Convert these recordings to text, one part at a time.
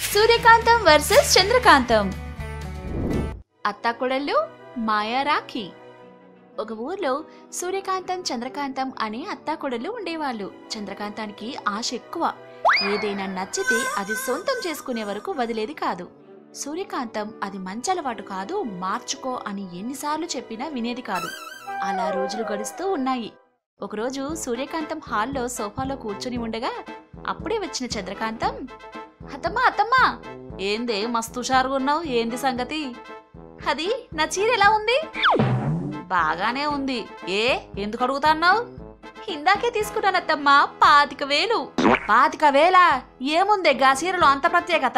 సూర్యకాంతం versus చంద్రకాంతం అత్తాకొడళ్ళు మాయా రాఖీ ఒక ఊర్లో సూర్యకాంతం చంద్రకాంతం అనే అత్తాకొడళ్ళు ఉండేవాళ్ళు చంద్రకాంతానికి ఆశ ఎక్కువ ఏదైనా నచ్చితే అది సొంతం చేసుకునే వరకు వదిలేది కాదు సూర్యకాంతం అది మంచి అలవాటు కాదు మార్చుకో అని ఎన్నిసార్లు చెప్పినా వినేది కాదు అలా రోజులు గడుస్తూ ఉన్నాయి ఒకరోజు సూర్యకాంతం హాల్లో సోఫాలో కూర్చుని ఉండగా అప్పుడే వచ్చిన చంద్రకాంతం అత్తమ్మా అత్తమ్మా ఏందే మస్తు హుషారుగా ఉన్నావు ఏంది సంగతి అది నా చీర ఎలా ఉంది బాగానే ఉంది ఏ ఎందుకు అడుగుతాన్నావు ఇందాకే తీసుకున్నాను అత్తమ్మా పాతిక వేలు పాతిక వేల ఏముంది గా చీరలో అంత ప్రత్యేకత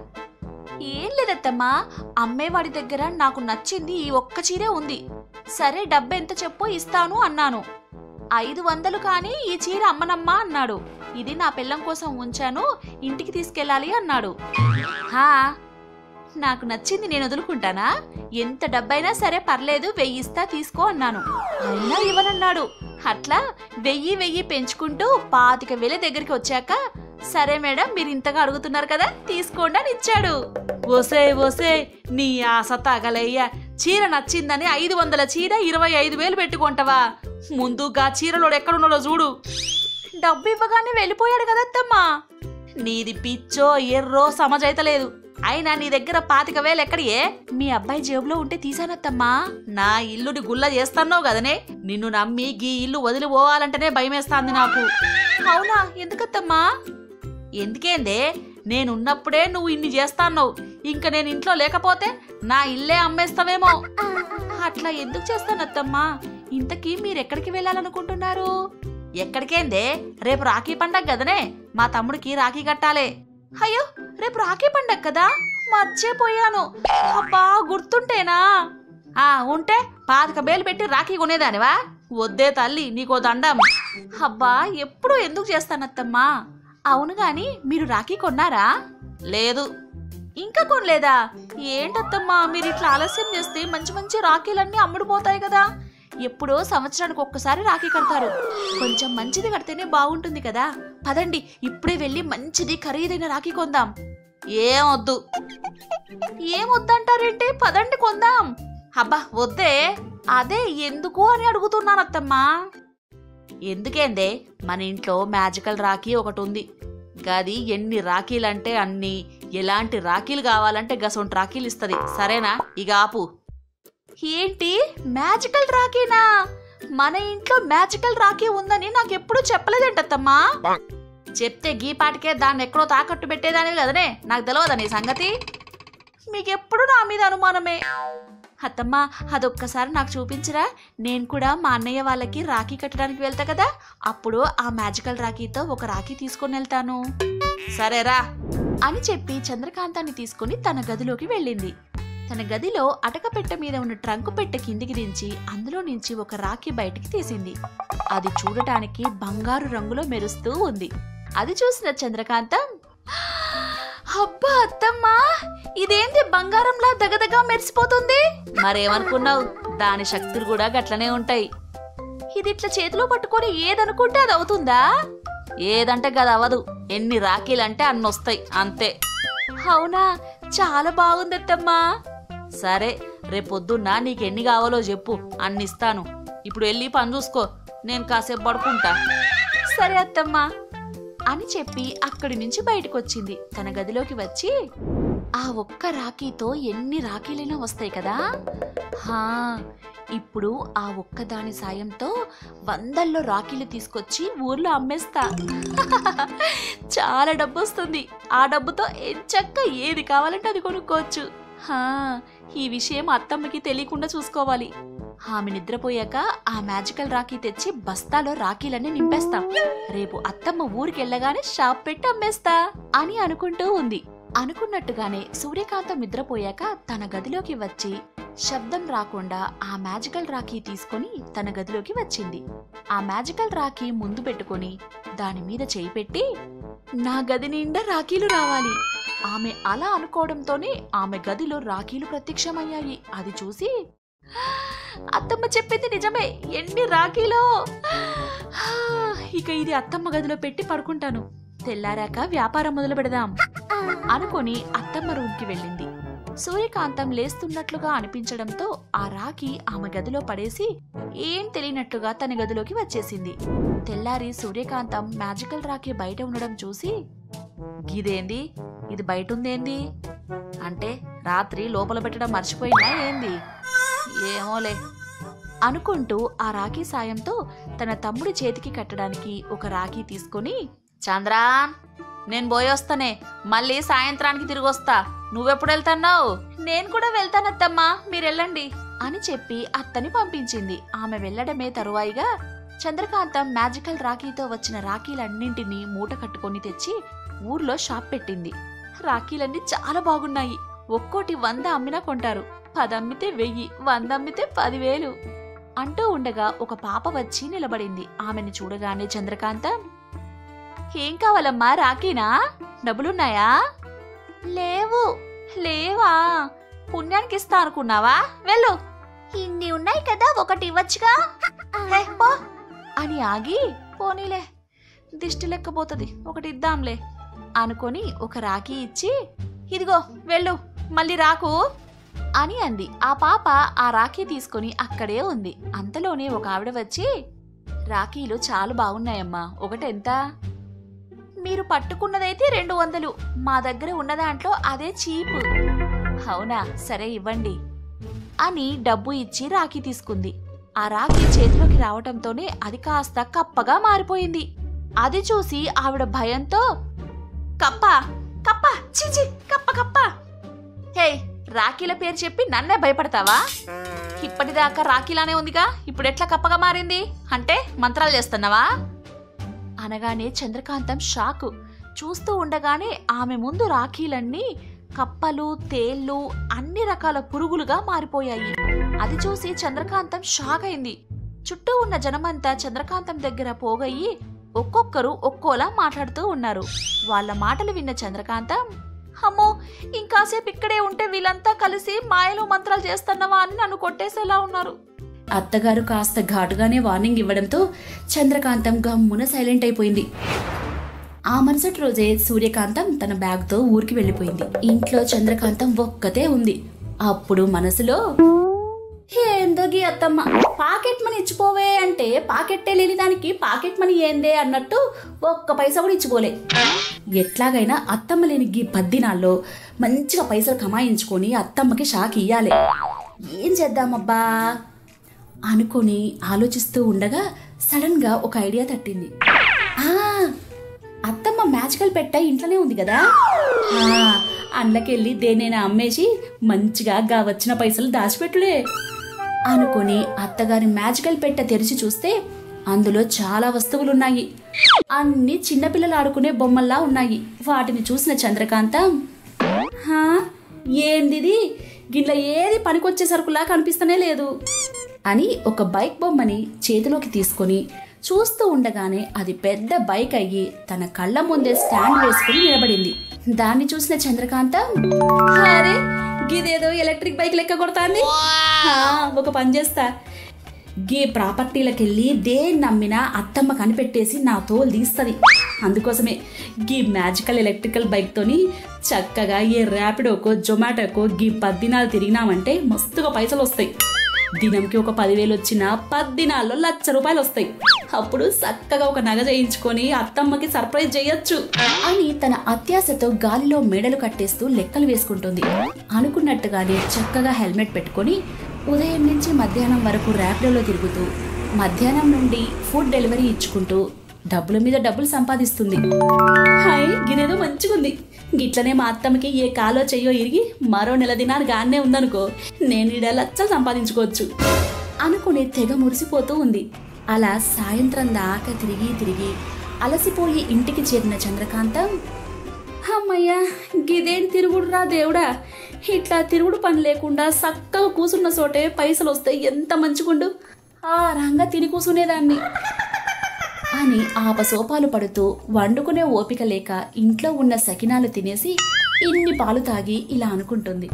ఏం లేదత్తమ్మా అమ్మేవాడి దగ్గర నాకు నచ్చింది ఈ ఒక్క చీరే ఉంది సరే డబ్బెంత చెప్పు ఇస్తాను అన్నాను ఐదు వందలు కానీ ఈ చీర అమ్మనమ్మా అన్నాడు ఇది నా పిల్లం కోసం ఉంచాను ఇంటికి తీసుకెళ్ళాలి అన్నాడు హా నాకు నచ్చింది నేను వదులుకుంటానా ఎంత డబ్బైనా సరే పర్లేదు వెయ్యిస్తా తీసుకో అన్నాను అయినా ఇవ్వనన్నాడు అట్లా వెయ్యి వెయ్యి పెంచుకుంటూ పాతిక వేల దగ్గరికి వచ్చాక సరే మేడం మీరు ఇంతగా అడుగుతున్నారు కదా తీసుకోండి అని ఇచ్చాడు ఓసే ఓసే నీ ఆశ తగలయ్యా చీర నచ్చిందని ఐదు వందల చీర ఇరవై ఐదు వేలు పెట్టుకుంటావా ముందుగా చీరలోడు ఎక్కడున్నాడో చూడు డబ్బు ఇవ్వగానే వెళ్ళిపోయాడు కదత్తమ్మా నీది పిచ్చో ఎర్రో సమజైతలేదు అయినా నీ దగ్గర పాతిక వేలు ఎక్కడియే మీ అబ్బాయి జేబులో ఉంటే తీసానత్తమ్మా నా ఇల్లుని గుల్ల చేస్తాన్నావు కదనే నిన్ను నమ్మి గీ ఇల్లు వదిలి పోవాలంటేనే భయమేస్తాంది నాకు అవునా ఎందుకత్తమ్మా ఎందుకేందే నేనున్నప్పుడే నువ్వు ఇన్ని చేస్తాన్నావు ఇంక నేను ఇంట్లో లేకపోతే నా ఇల్లే అమ్మేస్తావేమో అట్లా ఎందుకు చేస్తానత్తమ్మా ఇంతకీ మీరెక్కడికి వెళ్ళాలనుకుంటున్నారు ఎక్కడికేందే రేపు రాఖీ పండగ కదనే మా తమ్ముడికి రాఖీ కట్టాలే అయ్యో రేపు రాఖీ పండగ కదా మర్చిపోయాను అబ్బా గుర్తుంటేనా ఆ ఉంటే పాతిక వేలు పెట్టి రాఖీ కొనేదానివా వద్దే తల్లి నీకో దండం అబ్బా ఎప్పుడు ఎందుకు చేస్తానత్తమ్మా అవును గాని మీరు రాఖీ కొన్నారా లేదు ఇంకా కొనలేదా ఏంటత్తమ్మా మీరు ఇట్లా ఆలస్యం చేస్తే మంచి మంచి రాఖీలన్నీ అమ్ముడుపోతాయి కదా ఎప్పుడో సంవత్సరానికి ఒక్కసారి రాఖీ కడతారు కొంచెం మంచిది కడితేనే బాగుంటుంది కదా పదండి ఇప్పుడే వెళ్ళి మంచిది ఖరీదైన రాఖీ కొందాం ఏమొద్దు ఏమొద్దంటారేంటి పదండి కొందాం అబ్బా వద్దే అదే ఎందుకు అని అడుగుతున్నాను అత్తమ్మా ఎందుకేందే మన ఇంట్లో మ్యాజికల్ రాఖీ ఒకటి ఉంది గది ఎన్ని రాఖీలంటే అన్ని ఎలాంటి రాఖీలు కావాలంటే గసొంటి రాఖీలు ఇస్తుంది సరేనా ఇక ఆపు ఏంటి మ్యాజికల్ రాఖీనా మన ఇంట్లో మ్యాజికల్ రాఖీ ఉందని నాకు ఎప్పుడు చెప్పలేదేంటత్తమ్మా చెప్తే గీపాటికే దాన్ని ఎక్కడో తాకట్టు పెట్టేదానివి కదనే నాకు తెలియదా నీ సంగతి మీకెప్పుడు నా మీద అనుమానమే అత్తమ్మా అదొక్కసారి నాకు చూపించరా నేను కూడా మా అన్నయ్య వాళ్ళకి రాఖీ కట్టడానికి వెళ్తా కదా అప్పుడు ఆ మ్యాజికల్ రాఖీతో ఒక రాఖీ తీసుకొని వెళ్తాను సరేరా అని చెప్పి చంద్రకాంతాన్ని తీసుకొని తన గదిలోకి వెళ్ళింది తన గదిలో అటకపెట్ట మీద ఉన్న ట్రంకు పెట్టె కిందికి దించి అందులో నుంచి ఒక రాఖీ బయటికి తీసింది అది చూడటానికి బంగారు రంగులో మెరుస్తూ ఉంది అది చూసిన చంద్రకాంతం అబ్బా అత్తమ్మా ఇదేంటి బంగారంలా దగదగా మెరిసిపోతుంది మరేమనుకున్నావు దాని శక్తులు కూడా గట్లనే ఉంటాయి ఇది ఇట్లా చేతిలో పట్టుకొని ఏదనుకుంటే అది అవుతుందా ఏదంటే గది అవదు ఎన్ని రాఖీలంటే అన్ని వస్తాయి అంతే అవునా చాలా బాగుంది అత్తమ్మా సరే రేపొద్దున్న నీకెన్ని కావాలో చెప్పు అన్ని ఇస్తాను ఇప్పుడు వెళ్ళి పని చూసుకో నేను కాసేపు పడుకుంటా సరే అత్తమ్మా అని చెప్పి అక్కడి నుంచి బయటకొచ్చింది తన గదిలోకి వచ్చి ఆ ఒక్క రాఖీతో ఎన్ని రాఖీలైనా వస్తాయి కదా హా ఇప్పుడు ఆ ఒక్క దాని సాయంతో వందల్లో రాఖీలు తీసుకొచ్చి ఊర్లో అమ్మేస్తా చాలా డబ్బు వస్తుంది ఆ డబ్బుతో ఎంచక్క ఏది కావాలంటే అది కొనుక్కోవచ్చు హా ఈ విషయం అత్తమ్మకి తెలియకుండా చూసుకోవాలి ఆమె నిద్రపోయాక ఆ మ్యాజికల్ రాఖీ తెచ్చి బస్తాలో రాఖీలన్నీ నింపేస్తాం రేపు అత్తమ్మ ఊరికెళ్ళగానే షాప్ పెట్టి అమ్మేస్తా అని అనుకుంటూ ఉంది అనుకున్నట్టుగానే సూర్యకాంతం నిద్రపోయాక తన గదిలోకి వచ్చి శబ్దం రాకుండా ఆ మ్యాజికల్ రాఖీ తీసుకొని తన గదిలోకి వచ్చింది ఆ మ్యాజికల్ రాఖీ ముందు పెట్టుకొని దాని మీద చేయి పెట్టి నా గది నిండా రాఖీలు రావాలి ఆమె అలా అనుకోవడంతోనే ఆమె గదిలో రాఖీలు ప్రత్యక్షమయ్యాయి అది చూసి అత్తమ్మ చెప్పింది నిజమే ఎన్ని రాఖీలో ఇక ఇది అత్తమ్మ గదిలో పెట్టి పడుకుంటాను తెల్లారాక వ్యాపారం మొదలు పెడదాం అనుకొని అత్తమ్మ రూమ్కి వెళ్ళింది సూర్యకాంతం లేస్తున్నట్లుగా అనిపించడంతో ఆ రాఖీ ఆమె గదిలో పడేసి ఏం తెలియనట్లుగా తన గదిలోకి వచ్చేసింది తెల్లారి సూర్యకాంతం మ్యాజికల్ రాఖీ బయట ఉండడం చూసి గిదేంది ఇది బయట ఉందేంది అంటే రాత్రి లోపల పెట్టడం మర్చిపోయినా ఏంది ఏమోలే అనుకుంటూ ఆ రాఖీ సాయంతో తన తమ్ముడి చేతికి కట్టడానికి ఒక రాఖీ తీసుకొని చంద్రా నేను పోయొస్తానే మళ్ళీ సాయంత్రానికి తిరిగి వస్తా నువ్వెప్పుడు వెళ్తున్నావు నేను కూడా వెళ్తానత్తమ్మా మీరెళ్ళండి అని చెప్పి అత్తని పంపించింది ఆమె వెళ్ళడమే తరువాయిగా చంద్రకాంతం మ్యాజికల్ రాఖీతో వచ్చిన రాఖీలన్నింటినీ మూట కట్టుకొని తెచ్చి ఊర్లో షాప్ పెట్టింది రాఖీలన్నీ చాలా బాగున్నాయి ఒక్కోటి వంద అమ్మినా కొంటారు పదమ్మితే వెయ్యి వంద అమ్మితే పదివేలు అంటూ ఉండగా ఒక పాప వచ్చి నిలబడింది ఆమెను చూడగానే చంద్రకాంతం ఏం కావాలమ్మా రాకీనా డబ్బులున్నాయా లేవు లేవా పుణ్యానికి ఇస్తా అనుకున్నావా వెళ్ళు ఇన్ని ఉన్నాయి కదా ఒకటి ఇవ్వచ్చుగా హే, పో అని ఆగి పోనీలే దిష్టి లెక్కపోతుంది ఒకటి ఇద్దాంలే అనుకొని ఒక రాఖీ ఇచ్చి ఇదిగో వెళ్ళు మళ్ళీ రాకు అని అంది ఆ పాప ఆ రాఖీ తీసుకొని అక్కడే ఉంది అంతలోనే ఒక ఆవిడ వచ్చి రాఖీలు చాలా బాగున్నాయమ్మా ఒకటెంత మీరు పట్టుకున్నదైతే రెండు వందలు మా దగ్గర ఉన్న దాంట్లో అదే చీప్ అవునా సరే ఇవ్వండి అని డబ్బు ఇచ్చి రాఖీ తీసుకుంది ఆ రాఖీ చేతిలోకి రావటంతోనే అది కాస్త కప్పగా మారిపోయింది అది చూసి ఆవిడ భయంతో కప్ప కప్ప చిచి కప్ప కప్ప హే రాఖీల పేరు చెప్పి నన్నే భయపడతావా ఇప్పటిదాకా రాఖీలానే ఉందిగా ఇప్పుడు ఎట్లా కప్పగా మారింది అంటే మంత్రాలు చేస్తున్నావా అనగానే చంద్రకాంతం షాకు చూస్తూ ఉండగానే ఆమె ముందు రాఖీలన్నీ కప్పలు తేళ్ళు అన్ని రకాల పురుగులుగా మారిపోయాయి అది చూసి చంద్రకాంతం షాక్ అయింది చుట్టూ ఉన్న జనమంతా చంద్రకాంతం దగ్గర పోగయ్యి ఒక్కొక్కరు ఒక్కోలా మాట్లాడుతూ ఉన్నారు వాళ్ళ మాటలు విన్న చంద్రకాంతం అమ్మో ఇంకాసేపు ఇక్కడే ఉంటే వీళ్ళంతా కలిసి మాయలు మంత్రాలు చేస్తున్నావా అని నన్ను కొట్టేసేలా ఉన్నారు అత్తగారు కాస్త ఘాటుగానే వార్నింగ్ ఇవ్వడంతో చంద్రకాంతం గమ్మున సైలెంట్ అయిపోయింది ఆ మరుసటి రోజే సూర్యకాంతం తన బ్యాగ్తో ఊరికి వెళ్ళిపోయింది ఇంట్లో చంద్రకాంతం ఒక్కతే ఉంది అప్పుడు మనసులో ఏందో గీ అత్తమ్మ పాకెట్ మనీ ఇచ్చిపోవే అంటే పాకెట్టే లేని దానికి పాకెట్ మనీ ఏందే అన్నట్టు ఒక్క పైసా కూడా ఇచ్చిపోలే ఎట్లాగైనా అత్తమ్మ లేని గీ పద్దినాల్లో మంచిగా పైసలు కమాయించుకొని అత్తమ్మకి షాక్ ఇయ్యాలి ఏం చేద్దామబ్బా అనుకొని ఆలోచిస్తూ ఉండగా సడన్ గా ఒక ఐడియా తట్టింది ఆ అత్తమ్మ మ్యాజికల్ పెట్ట ఇంట్లోనే ఉంది కదా ఆ, అండ్లకెళ్ళి దేనైనా అమ్మేసి మంచిగా గా వచ్చిన పైసలు దాచిపెట్టులే అనుకొని అత్తగారి మ్యాజికల్ పెట్ట తెరిచి చూస్తే అందులో చాలా వస్తువులున్నాయి అన్ని చిన్నపిల్లలు ఆడుకునే బొమ్మల్లా ఉన్నాయి వాటిని చూసిన చంద్రకాంతం హా ఏందిది గిట్ల ఏది పనికొచ్చే సరుకులా కనిపిస్తనే లేదు అని ఒక బైక్ బొమ్మని చేతిలోకి తీసుకొని చూస్తూ ఉండగానే అది పెద్ద బైక్ అయ్యి తన కళ్ళ ముందే స్టాండ్ వేసుకుని నిలబడింది దాన్ని చూసిన చంద్రకాంతం అరే గిదేదో ఎలక్ట్రిక్ బైక్ లెక్క కొడతాంది ఆ, ఒక పని చేస్తా గీ ప్రాపర్టీలకెళ్ళి దేన్ని నమ్మినా అత్తమ్మ కనిపెట్టేసి నా తోలు తీస్తుంది అందుకోసమే గీ మ్యాజికల్ ఎలక్ట్రికల్ బైక్తోని చక్కగా ఏ ర్యాపిడోకో జొమాటోకో గీ పద్దినాలు తిరిగినామంటే మస్తుగా పైసలు వస్తాయి దినంకి ఒక పదివేలు వచ్చిన పద్దినాల్లో లక్ష రూపాయలు వస్తాయి అప్పుడు చక్కగా ఒక నగ చేయించుకొని అత్తమ్మకి సర్ప్రైజ్ చేయొచ్చు అని తన అత్యాశతో గాలిలో మేడలు కట్టేస్తూ లెక్కలు వేసుకుంటుంది అనుకున్నట్టుగానే చక్కగా హెల్మెట్ పెట్టుకొని ఉదయం నుంచి మధ్యాహ్నం వరకు ర్యాపిడోలో తిరుగుతూ మధ్యాహ్నం నుండి ఫుడ్ డెలివరీ ఇచ్చుకుంటూ డబ్బుల మీద డబ్బులు సంపాదిస్తుంది హాయ్ గినేదో మంచిగుంది గిట్లనే మా అత్తమ్మకి ఏ కాలో చెయ్యో ఇరిగి మరో నెల దినాలు గానే ఉందనుకో నేను ఈడ లచ్చలు సంపాదించుకోవచ్చు అనుకుని తెగ మురిసిపోతూ ఉంది అలా సాయంత్రం దాకా తిరిగి తిరిగి అలసిపోయి ఇంటికి చేరిన చంద్రకాంతం అమ్మయ్యా గిదేం తిరుగుడు రా దేవుడా ఇట్లా తిరుగుడు పని లేకుండా చక్కగా కూసున్న చోటే పైసలు వస్తాయి ఎంత మంచిగుండు ఆ రంగా తిని కూసునేదాన్ని అని ఆపసోపాలు పడుతూ వండుకునే ఓపిక లేక ఇంట్లో ఉన్న సకినాలు తినేసి ఇన్ని పాలు తాగి ఇలా అనుకుంటుంది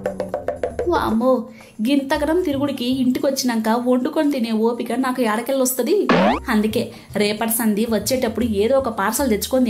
వామ్మో గింతకరం తిరుగుడికి ఇంటికి వచ్చినాక వండుకొని తినే ఓపిక నాకు ఏడకెళ్ళొస్తుంది అందుకే రేపటి సంధి వచ్చేటప్పుడు ఏదో ఒక పార్సల్ తెచ్చుకొని తినాలి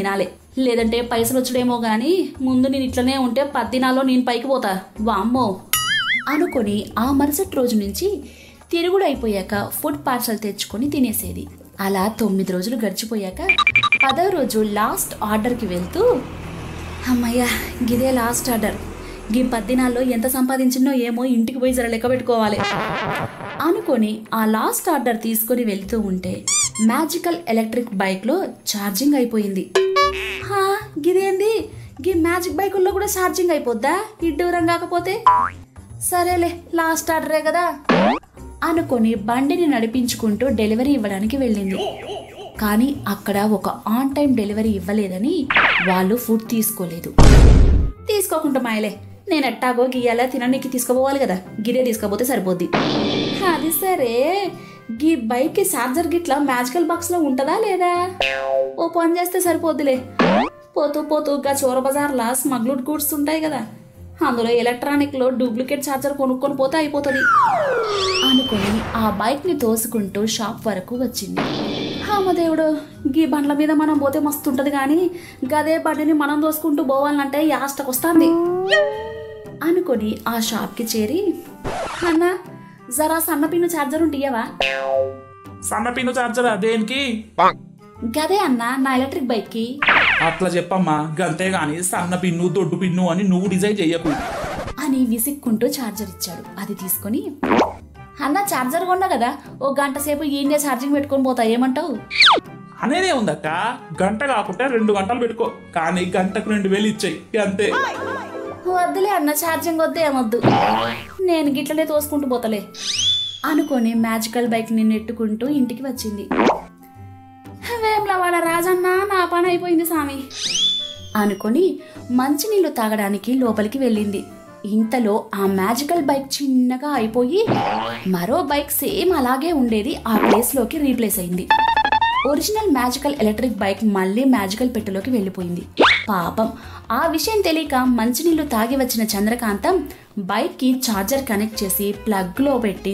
లేదంటే పైసలు వచ్చడేమో కానీ ముందు నేను ఇట్లనే ఉంటే పద్దినాల్లో నేను పైకి పోతా వామ్మో అనుకొని ఆ మరుసటి రోజు నుంచి తిరుగుడు అయిపోయాక ఫుడ్ పార్సల్ తెచ్చుకొని తినేసేది అలా తొమ్మిది రోజులు గడిచిపోయాక పదో రోజు లాస్ట్ ఆర్డర్కి వెళ్తూ అమ్మయ్య గిదే లాస్ట్ ఆర్డర్ గీ పద్దినాల్లో ఎంత సంపాదించినో ఏమో ఇంటికి పోయి జర లెక్క పెట్టుకోవాలి అనుకొని ఆ లాస్ట్ ఆర్డర్ తీసుకొని వెళ్తూ ఉంటే మ్యాజికల్ ఎలక్ట్రిక్ బైక్లో ఛార్జింగ్ అయిపోయింది హా గిదేంది గీ మ్యాజిక్ బైకుల్లో కూడా ఛార్జింగ్ అయిపోద్దా ఈ దూరం కాకపోతే సరేలే లాస్ట్ ఆర్డరే కదా అనుకొని బండిని నడిపించుకుంటూ డెలివరీ ఇవ్వడానికి వెళ్ళింది కానీ అక్కడ ఒక ఆన్ టైం డెలివరీ ఇవ్వలేదని వాళ్ళు ఫుడ్ తీసుకోలేదు తీసుకోకుండా మాయలే నేను ఎట్టాగో గీయాలా తినడానికి తీసుకుపోవాలి కదా గిరే తీసుకపోతే సరిపోద్ది అది సరే గీ బైక్కి ఛార్జర్ గిట్లా మ్యాజికల్ బాక్స్లో ఉంటుందా లేదా ఓ పని చేస్తే సరిపోద్దిలే పోతూ పోతూ గా చోర బజార్లా స్మగ్లూడ్ గూడ్స్ ఉంటాయి కదా అందులో ఎలక్ట్రానిక్లో డూప్లికేట్ ఛార్జర్ కొనుక్కొని పోతే అయిపోతుంది అనుకుని ఆ బైక్ని తోసుకుంటూ షాప్ వరకు వచ్చింది అమ్మ దేవుడు గీ బండ్ల మీద మనం పోతే మస్తు ఉంటుంది కానీ గదే బండిని మనం తోసుకుంటూ పోవాలంటే యాస్టకు వస్తుంది అనుకొని ఆ షాప్కి చేరి అన్న జరా సన్నపిన్ను ఛార్జర్ ఉంటియవా సన్న పిన్ను చార్జరా దేనికి గదే అన్న నా ఎలక్ట్రిక్ బైక్కి అట్లా చెప్పమ్మా గంతే గాని సన్న పిన్ను దొడ్డు పిన్ను అని నువ్వు డిజైన్ చెయ్యకు అని విసిక్కుంటూ ఛార్జర్ ఇచ్చాడు అది తీసుకొని అన్న ఛార్జర్ కొన్నా కదా ఓ గంట సేపు ఈయనే ఛార్జింగ్ పెట్టుకొని పోతా ఏమంటావు అనేదే ఉందక్క గంట కాకుండా రెండు గంటలు పెట్టుకో కానీ గంటకు రెండు వేలు ఇచ్చాయి అంతే వద్దులే అన్న ఛార్జింగ్ వద్దే ఏమొద్దు నేను గిట్లనే తోసుకుంటూ పోతలే అనుకొని మ్యాజికల్ బైక్ని నెట్టుకుంటూ ఇంటికి వచ్చింది వేమ్లవాడ రాజన్న నా పని అయిపోయింది సామి అనుకొని మంచినీళ్ళు తాగడానికి లోపలికి వెళ్ళింది ఇంతలో ఆ మ్యాజికల్ బైక్ చిన్నగా అయిపోయి మరో బైక్ సేమ్ అలాగే ఉండేది ఆ ప్లేస్లోకి రీప్లేస్ అయింది ఒరిజినల్ మ్యాజికల్ ఎలక్ట్రిక్ బైక్ మళ్ళీ మ్యాజికల్ పెట్టెలోకి వెళ్ళిపోయింది పాపం ఆ విషయం తెలియక మంచినీళ్లు తాగి వచ్చిన చంద్రకాంతం బైక్కి ఛార్జర్ కనెక్ట్ చేసి ప్లగ్లో పెట్టి